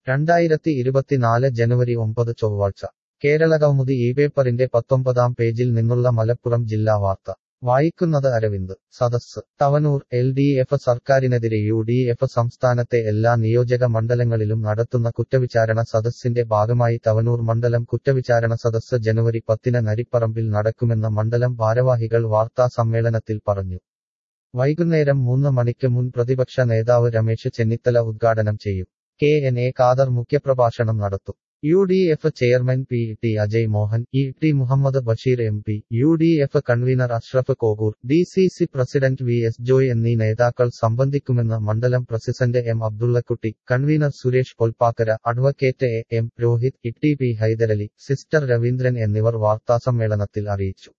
രണ്ടായിരത്തി ഇരുപത്തിനാല് ജനുവരി ഒമ്പത് ചൊവ്വാഴ്ച കേരളകൗമുദി ഈ പേപ്പറിന്റെ പത്തൊമ്പതാം പേജിൽ നിന്നുള്ള മലപ്പുറം ജില്ലാ വാർത്ത വായിക്കുന്നത് അരവിന്ദ് സദസ്സ് തവനൂർ എൽ ഡി എഫ് സർക്കാരിനെതിരെ യു ഡി എഫ് സംസ്ഥാനത്തെ എല്ലാ നിയോജക മണ്ഡലങ്ങളിലും നടത്തുന്ന കുറ്റവിചാരണ സദസ്സിന്റെ ഭാഗമായി തവനൂർ മണ്ഡലം കുറ്റവിചാരണ സദസ്സ് ജനുവരി പത്തിന് നരിപ്പറമ്പിൽ നടക്കുമെന്ന് മണ്ഡലം ഭാരവാഹികൾ വാർത്താ സമ്മേളനത്തിൽ പറഞ്ഞു വൈകുന്നേരം മൂന്ന് മണിക്ക് മുൻ പ്രതിപക്ഷ നേതാവ് രമേശ് ചെന്നിത്തല ഉദ്ഘാടനം ചെയ്യും കെ എൻ എ ഖാദർ മുഖ്യപ്രഭാഷണം നടത്തും U D F chairman P T Ajay Mohan E T Muhammad Basheer M P U D F convener Ashraf Kokkur D C C president V S Joy എന്നീ നേതാക്കൾ സംബന്ധിക്കുമെന്ന് മണ്ഡലം president M Abdullakutty convener Suresh Polpakkara advocate A M Rohith E T P Hyderali sister Raveendran എന്നിവർ വാർത്താസമ്മേളനത്തിൽ അറിയിച്ചു